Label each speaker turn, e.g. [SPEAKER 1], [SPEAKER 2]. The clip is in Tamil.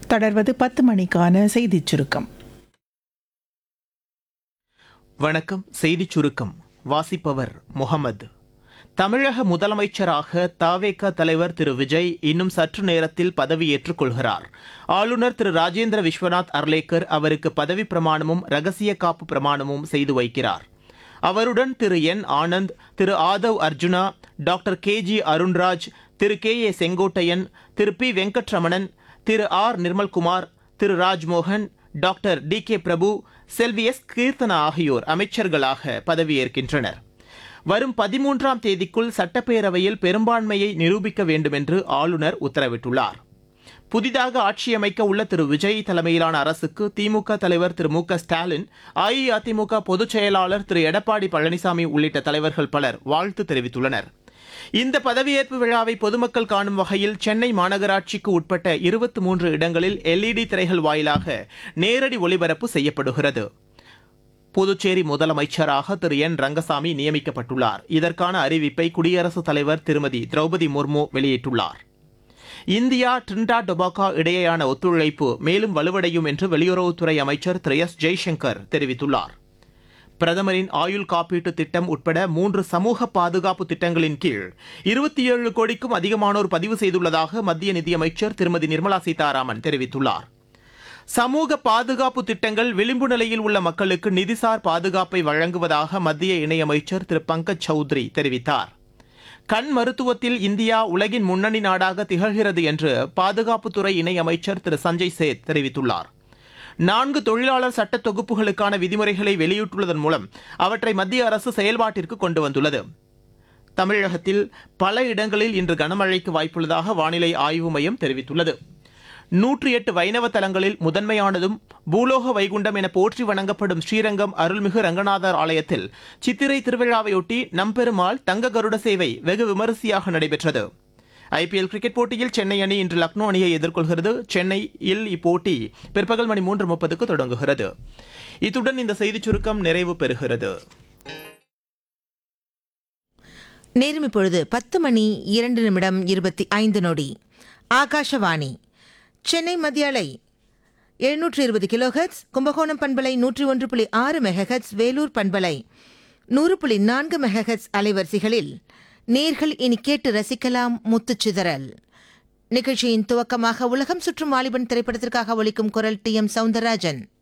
[SPEAKER 1] தொடர்வது பத்து மணிக்கான செய்திச் சுருக்கம்
[SPEAKER 2] வணக்கம் செய்திச் சுருக்கம் வாசிப்பவர் முகமது தமிழக முதலமைச்சராக தாவேக தலைவர் திரு விஜய் இன்னும் சற்று நேரத்தில் பதவியேற்றுக் கொள்கிறார் ஆளுநர் திரு ராஜேந்திர விஸ்வநாத் அர்லேக்கர் அவருக்கு பதவி பிரமாணமும் ரகசிய காப்பு பிரமாணமும் செய்து வைக்கிறார் அவருடன் திரு என் ஆனந்த் திரு Aadhav Arjuna doctor K G Arunraj திரு கே ஏ செங்கோட்டையன் திரு பி வெங்கட்ரமணன் திரு ஆர் நிர்மல்குமார் திரு Rajmohan doctor T K Prabhu செல்வி எஸ் கீர்த்தனா ஆகியோர் அமைச்சர்களாக பதவியேற்கின்றனர் வரும் பதிமூன்றாம் தேதிக்குள் சட்டப்பேரவையில் பெரும்பான்மையை நிரூபிக்க வேண்டும் என்று ஆளுநர் உத்தரவிட்டுள்ளார் புதிதாக ஆட்சியமைக்க உள்ள திரு விஜய் தலைமையிலான அரசுக்கு திமுக தலைவர் திரு மு க ஸ்டாலின் அஇஅதிமுக பொதுச் செயலாளர் திரு எடப்பாடி பழனிசாமி உள்ளிட்ட தலைவர்கள் பலர் வாழ்த்து தெரிவித்துள்ளனர் இந்த பதவியேற்பு விழாவை பொதுமக்கள் காணும் வகையில் சென்னை மாநகராட்சிக்கு உட்பட்ட இருபத்தி மூன்று இடங்களில் எல்இடி திரைகள் வாயிலாக நேரடி ஒளிபரப்பு செய்யப்படுகிறது புதுச்சேரி முதலமைச்சராக திரு என் ரங்கசாமி நியமிக்கப்பட்டுள்ளார் இதற்கான அறிவிப்பை குடியரசுத் தலைவர் திருமதி திரௌபதி முர்மு வெளியிட்டுள்ளார் இந்தியா டிரிண்டா டொபாகோ இடையேயான ஒத்துழைப்பு மேலும் வலுவடையும் என்று வெளியுறவுத்துறை அமைச்சர் திரு எஸ் ஜெய்சங்கர் தெரிவித்துள்ளார் பிரதமரின் ஆயுள் காப்பீட்டு திட்டம் உட்பட மூன்று சமூக பாதுகாப்பு திட்டங்களின் கீழ் இருபத்தி ஏழு கோடிக்கும் அதிகமானோர் பதிவு செய்துள்ளதாக மத்திய நிதியமைச்சர் திருமதி நிர்மலா சீதாராமன் தெரிவித்துள்ளார் சமூக பாதுகாப்பு திட்டங்கள் விளிம்பு நிலையில் உள்ள மக்களுக்கு நிதிசார் பாதுகாப்பை வழங்குவதாக மத்திய இணையமைச்சர் திரு பங்கஜ் சௌத்ரி தெரிவித்தார் கண் மருத்துவத்தில் இந்தியா உலகின் முன்னணி நாடாக திகழ்கிறது என்று பாதுகாப்புத்துறை இணையமைச்சர் திரு சஞ்சய் சேத் தெரிவித்துள்ளார் நான்கு தொழிலாளர் சட்ட தொகுப்புகளுக்கான விதிமுறைகளை வெளியிட்டுள்ளதன் மூலம் அவற்றை மத்திய அரசு செயல்பாட்டிற்கு கொண்டு வந்துள்ளது தமிழகத்தில் பல இடங்களில் இன்று கனமழைக்கு வாய்ப்புள்ளதாக வானிலை ஆய்வு மையம் தெரிவித்துள்ளது நூற்றி எட்டு வைணவ தலங்களில் முதன்மையானதும் பூலோக வைகுண்டம் என போற்றி வணங்கப்படும் ஸ்ரீரங்கம் அருள்மிகு ரங்கநாதர் ஆலயத்தில் சித்திரை திருவிழாவையொட்டி நம்பெருமாள் தங்க கருட சேவை வெகு விமரிசையாக நடைபெற்றது ஐபிஎல் கிரிக்கெட் போட்டியில் சென்னை அணி இன்று லக்னோ அணியை எதிர்கொள்கிறது சென்னையில் இப்போட்டி பிற்பகல் மணி மூன்று முப்பதுக்கு தொடங்குகிறது இத்துடன் இந்த செய்திச் சுருக்கம் நிறைவு பெறுகிறது
[SPEAKER 3] நேரம் இப்பொழுது பத்து மணி இரண்டு நிமிடம் இருபத்தி ஐந்து நொடி ஆகாஷவாணி சென்னை மத்தியாலை எழுநூற்று இருபது கிலோஹெட்ஸ் கும்பகோணம் பண்பலை நூற்றி ஒன்று புள்ளி ஆறு மெகஹெட்ஸ் வேலூர் பண்பலை நூறு புள்ளி நான்கு மெகஹெட்ஸ் அலைவரிசைகளில் நேர்கள் இனி கேட்டு ரசிக்கலாம் முத்துச்சிதறல் நிகழ்ச்சியின் துவக்கமாக உலகம் சுற்றும் வாலிபன் திரைப்படத்திற்காக ஒலிக்கும் குரல் டி எம் சவுந்தரராஜன்